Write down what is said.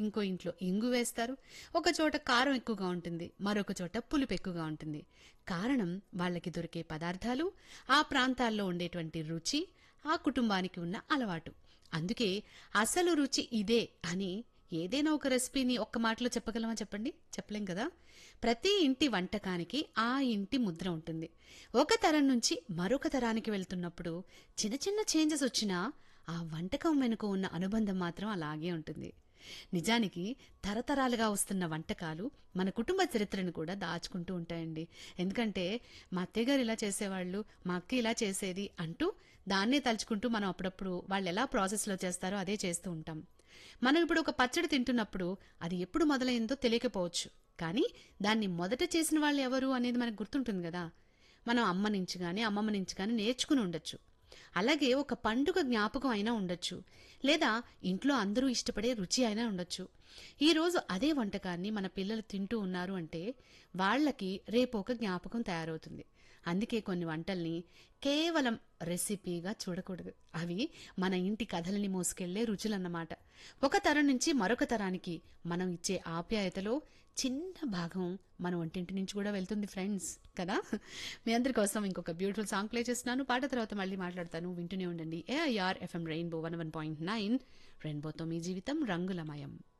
ఇంకో ఇంట్లో ఇంగు వేస్తారు ఒక చోట కారం ఎక్కువగా ఉంటుంది మరొక చోట పులుపు ఎక్కువగా ఉంటుంది కారణం వాళ్ళకి దొరికే పదార్థాలు ఆ ప్రాంతాల్లో ఉండేటువంటి రుచి ఆ కుటుంబానికి ఉన్న అలవాటు అందుకే అసలు రుచి ఇదే అని ఏదైనా ఒక రెసిపీని ఒక్క మాటలో చెప్పగలమా చెప్పండి చెప్పలేం కదా ప్రతి ఇంటి వంటకానికి ఆ ఇంటి ముద్ర ఉంటుంది ఒక తరం నుంచి మరొక తరానికి వెళ్తున్నప్పుడు చిన్న చిన్న చేంజెస్ వచ్చినా ఆ వంటకం వెనుక ఉన్న అనుబంధం మాత్రం అలాగే ఉంటుంది నిజానికి తరతరాలుగా వస్తున్న వంటకాలు మన కుటుంబ చరిత్రను కూడా దాచుకుంటూ ఉంటాయండి ఎందుకంటే మా అత్తయ్య గారు ఇలా చేసేవాళ్ళు మా అక్క ఇలా చేసేది అంటూ దాన్నే తలుచుకుంటూ మనం అప్పుడప్పుడు వాళ్ళు ఎలా ప్రాసెస్లో చేస్తారో అదే చేస్తూ ఉంటాం మనం ఇప్పుడు ఒక పచ్చడి తింటున్నప్పుడు అది ఎప్పుడు మొదలైందో తెలియకపోవచ్చు కానీ దాన్ని మొదట చేసిన వాళ్ళు ఎవరు అనేది మనకు గుర్తుంటుంది కదా మనం అమ్మ నుంచి కానీ అమ్మమ్మ నుంచి కానీ నేర్చుకుని ఉండొచ్చు అలాగే ఒక పండుగ జ్ఞాపకం అయినా ఉండొచ్చు లేదా ఇంట్లో అందరూ ఇష్టపడే రుచి అయినా ఉండొచ్చు ఈ రోజు అదే వంటకాన్ని మన పిల్లలు తింటూ ఉన్నారు అంటే వాళ్ళకి రేపు ఒక జ్ఞాపకం తయారవుతుంది అందుకే కొన్ని వంటల్ని కేవలం రెసిపీగా చూడకూడదు అవి మన ఇంటి కథలని మోసుకెళ్లే రుచులన్నమాట ఒక తరం నుంచి మరొక తరానికి మనం ఇచ్చే ఆప్యాయతలో చిన్న భాగం మన వంటింటి నుంచి కూడా వెళ్తుంది ఫ్రెండ్స్ కదా మీ అందరి కోసం ఇంకొక బ్యూటిఫుల్ సాంగ్ ప్లే చేస్తున్నాను పాట తర్వాత మళ్ళీ మాట్లాడతాను వింటూనే ఉండండి AIR FM rainbow one one point nine రెయిన్బోతో మీ జీవితం రంగులమయం